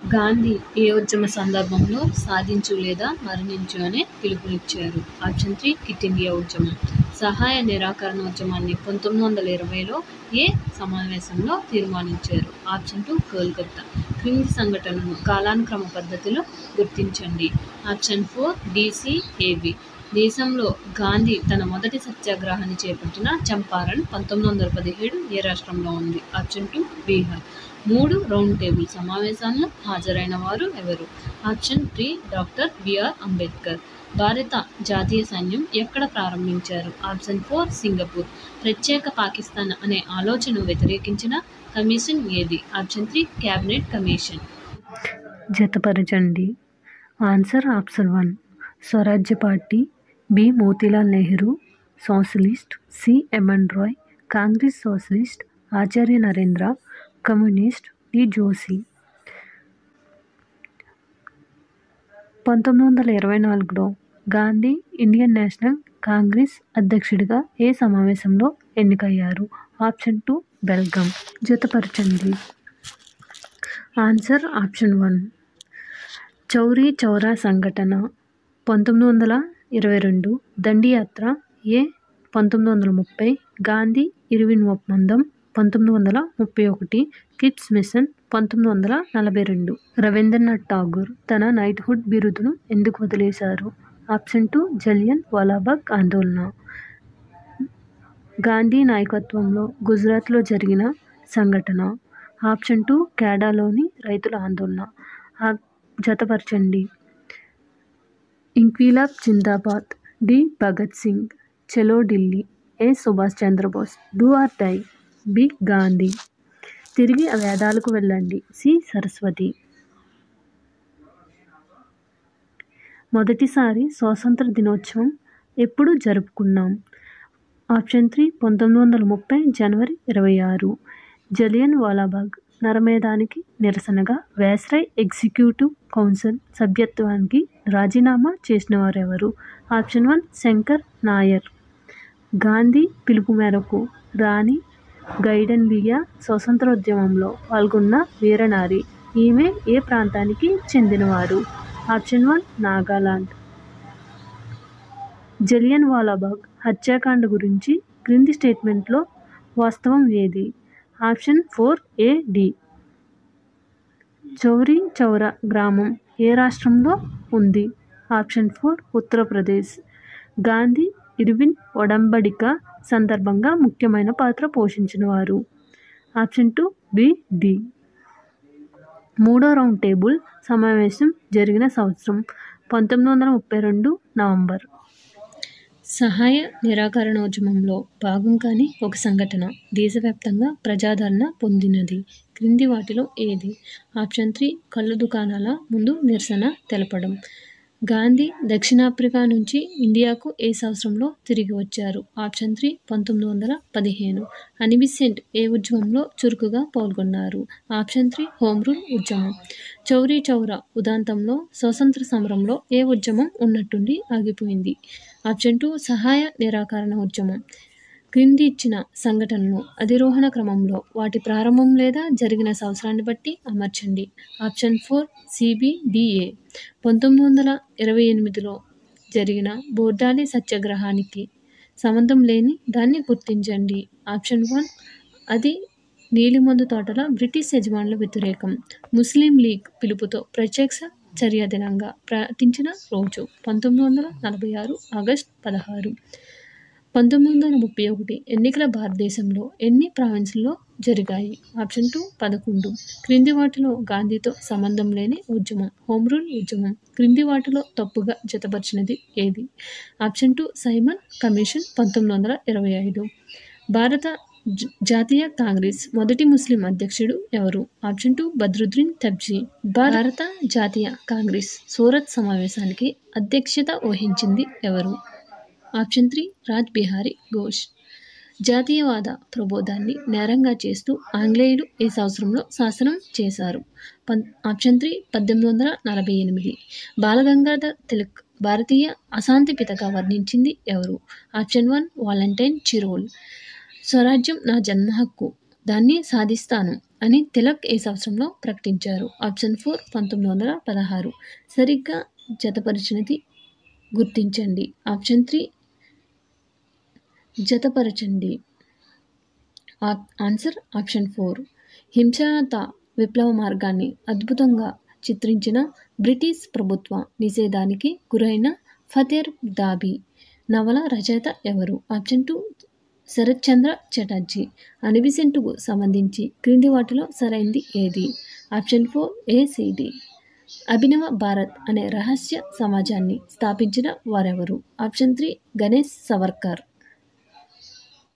గాంధీ ఏ ఉద్యమ సందర్భంలో సాధించు లేదా మరణించు అనే పిలుపునిచ్చారు ఆప్షన్ త్రీ క్విట్ ఇండియా ఉద్యమం సహాయ నిరాకరణ ఉద్యమాన్ని పంతొమ్మిది వందల ఇరవైలో ఏ సమావేశంలో తీర్మానించారు ఆప్షన్ టూ కోల్కత్తా క్రింది సంఘటనలను కాలానుక్రమ పద్ధతిలో గుర్తించండి ఆప్షన్ ఫోర్ డిసిఏబి దేశంలో గాంధీ తన మొదటి సత్యాగ్రహాన్ని చేపట్టిన చంపారణ్ పంతొమ్మిది వందల పదిహేడు ఏ రాష్ట్రంలో ఉంది ఆప్షన్ టూ బీహార్ మూడు రౌండ్ టేబుల్ సమావేశాల్లో హాజరైన వారు ఎవరు option three doctor BR Ambedkar భారత జాతీయ సైన్యం ఎక్కడ ప్రారంభించారు ఆప్షన్ ఫోర్ సింగపూర్ ప్రత్యేక పాకిస్తాన్ అనే ఆలోచనను వ్యతిరేకించిన కమిషన్ ఏది ఆప్షన్ త్రీ క్యాబినెట్ కమిషన్ జతపరచండి answer option one Swarajya party B Motilal Nehru socialist C MN Roy Congress socialist Acharya Narendra communist D Joshi పంతొమ్మిది వందల ఇరవై నాలుగులో గాంధీ ఇండియన్ నేషనల్ కాంగ్రెస్ అధ్యక్షుడిగా ఏ సమావేశంలో ఎన్నికయ్యారు ఆప్షన్ టూ బెల్గం జతపరచండి answer option one Chauri Chaura సంఘటన పంతొమ్మిది వందల ఇరవై రెండు దండియాత్ర ఏ పంతొమ్మిది వందల ముప్పై గాంధీ ఇర్విన్ ఒప్పందం పంతొమ్మిది వందల ముప్పై ఒకటి కిట్స్ మిషన్ పంతొమ్మిది వందల నలభై రెండు రవీంద్రనాథ్ ఠాగూర్ తన నైట్హుడ్ బిరుదును ఎందుకు వదిలేశారు ఆప్షన్ టూ జలియన్ వాలాబాగ్ ఆందోళన గాంధీ నాయకత్వంలో గుజరాత్లో జరిగిన సంఘటన ఆప్షన్ టూ క్యాడాలోని రైతుల ఆందోళన ఆ- జతపరచండి ఇంక్విలాబ్ జిందాబాద్ డి భగత్ సింగ్ చలో Delhi A Subhash Chandrabose do or die B Gandhi తిరిగి ఆ వేదాలకు వెళ్ళండి సి సరస్వతి మొదటిసారి స్వాతంత్ర దినోత్సవం ఎప్పుడు జరుపుకున్నాం ఆప్షన్ త్రీ పంతొమ్మిది వందల ముప్పై జనవరి ఇరవై ఆరు జలియన్ వాలాబాగ్ నరమేధానికి నిరసనగా వేస్రై ఎగ్జిక్యూటివ్ కౌన్సిల్ సభ్యత్వానికి రాజీనామా చేసిన వారెవరు ఆప్షన్ వన్ శంకర్ నాయర్ గాంధీ పిలుపు మేరకు రాణి గైడన్లియా స్వతంత్రోద్యమంలో పాల్గొన్న వీరనారి ఈమె ఏ ప్రాంతానికి చెందినవారు ఆప్షన్ వన్ నాగాలాండ్ జలియన్ వాలాబాగ్ హత్యాకాండ గురించి క్రింది స్టేట్మెంట్లో వాస్తవం ఏది option four A D Chauri Chaura గ్రామం ఏ రాష్ట్రంలో ఉంది option four Uttar Pradesh Gandhi Irwin ఒడంబడిక సందర్భంగా ముఖ్యమైన పాత్ర పోషించిన వారు ఆప్షన్ టూ బి డి మూడో రౌండ్ టేబుల్ సమావేశం జరిగిన సంవత్సరం పంతొమ్మిది వందల ముప్పై రెండు నవంబర్ సహాయ నిరాకరణోద్యమంలో భాగం కాని ఒక సంఘటన దేశవ్యాప్తంగా ప్రజాదరణ పొందినది క్రింది వాటిలో ఏది ఆప్షన్ త్రీ కళ్ళు దుకాణాల ముందు నిరసన తెలపడం గాంధీ దక్షిణాఫ్రికా నుంచి ఇండియాకు ఏ సంవత్సరంలో తిరిగి వచ్చారు ఆప్షన్ త్రీ పంతొమ్మిది వందల పదిహేను అనిబిసెంట్ ఏ ఉద్యమంలో చురుకుగా పాల్గొన్నారు ఆప్షన్ త్రీ హోమ్ రూల్ ఉద్యమం చౌరీ చౌరా ఉదాంతంలో స్వతంత్ర సమరంలో ఏ ఉద్యమం ఉన్నట్టుండి ఆగిపోయింది ఆప్షన్ టూ సహాయ నిరాకరణ ఉద్యమం క్రింది ఇచ్చిన సంఘటనలు అధిరోహణ క్రమంలో వాటి ప్రారంభం లేదా జరిగిన సంవత్సరాన్ని బట్టి అమర్చండి ఆప్షన్ ఫోర్ సిబిడిఏ పంతొమ్మిది వందల ఇరవై ఎనిమిదిలో జరిగిన బోర్డాలి సత్యాగ్రహానికి సంబంధం లేని దాన్ని గుర్తించండి ఆప్షన్ వన్ అది నీలిమందు తోటల బ్రిటిష్ యజమానుల వ్యతిరేకం ముస్లిం లీగ్ పిలుపుతో ప్రత్యక్ష చర్య దినంగా ప్రకటించిన రోజు పంతొమ్మిది వందల నలభై ఆరు ఆగస్ట్ పదహారు పంతొమ్మిది వందల ముప్పై ఒకటి ఎన్నికల భారతదేశంలో ఎన్ని ప్రావిన్సుల్లో జరిగాయి ఆప్షన్ టూ పదకొండు క్రింది వాటిలో గాంధీతో సంబంధం లేని ఉద్యమం హోమ్ రూల్ ఉద్యమం క్రింది వాటిలో తప్పుగా జతపరిచినది ఏది ఆప్షన్ టూ సైమన్ కమిషన్ పంతొమ్మిది వందల ఇరవై ఐదు భారత జ- జాతీయ కాంగ్రెస్ మొదటి ముస్లిం అధ్యక్షుడు ఎవరు ఆప్షన్ టూ బద్రుద్దీన్ తబ్జీ భారత జాతీయ కాంగ్రెస్ సూరత్ సమావేశానికి అధ్యక్షత వహించింది ఎవరు ఆప్షన్ త్రీ రాజ్ బిహారీ ఘోష్ జాతీయవాద ప్రబోధాన్ని నేరంగా చేస్తూ ఆంగ్లేయులు ఈ సంవత్సరంలో శాసనం చేశారు పం ఆప్షన్ త్రీ పద్దెనిమిది వందల నలభై ఎనిమిది బాలగంగాధర్ తిలక్ భారతీయ అశాంతి పితగా వర్ణించింది ఎవరు ఆప్షన్ వన్ వాలంటైన్ చిరోల్ స్వరాజ్యం నా జన్మ హక్కు దాన్ని సాధిస్తాను అని తిలక్ ఏ సంవత్సరంలో ప్రకటించారు ఆప్షన్ ఫోర్ పంతొమ్మిది వందల పదహారు సరిగ్గా జతపరిచినది గుర్తించండి ఆప్షన్ త్రీ జతపరచండి ఆ- ఆన్సర్ ఆప్షన్ ఫోర్ హింసాత విప్లవ మార్గాన్ని అద్భుతంగా చిత్రించిన బ్రిటిష్ ప్రభుత్వ నిషేధానికి గురైన ఫతేర్ దాబీ నవల రచయిత ఎవరు ఆప్షన్ టూ శరత్ చంద్ర చటర్జీ అనిబిసెంట్కు సంబంధించి క్రింది వాటిలో సరైంది ఏది ఆప్షన్ ఫోర్ ఏసిడి అభినవ భారత్ అనే రహస్య సమాజాన్ని స్థాపించిన వారెవరు ఆప్షన్ త్రీ గణేష్ సవర్కర్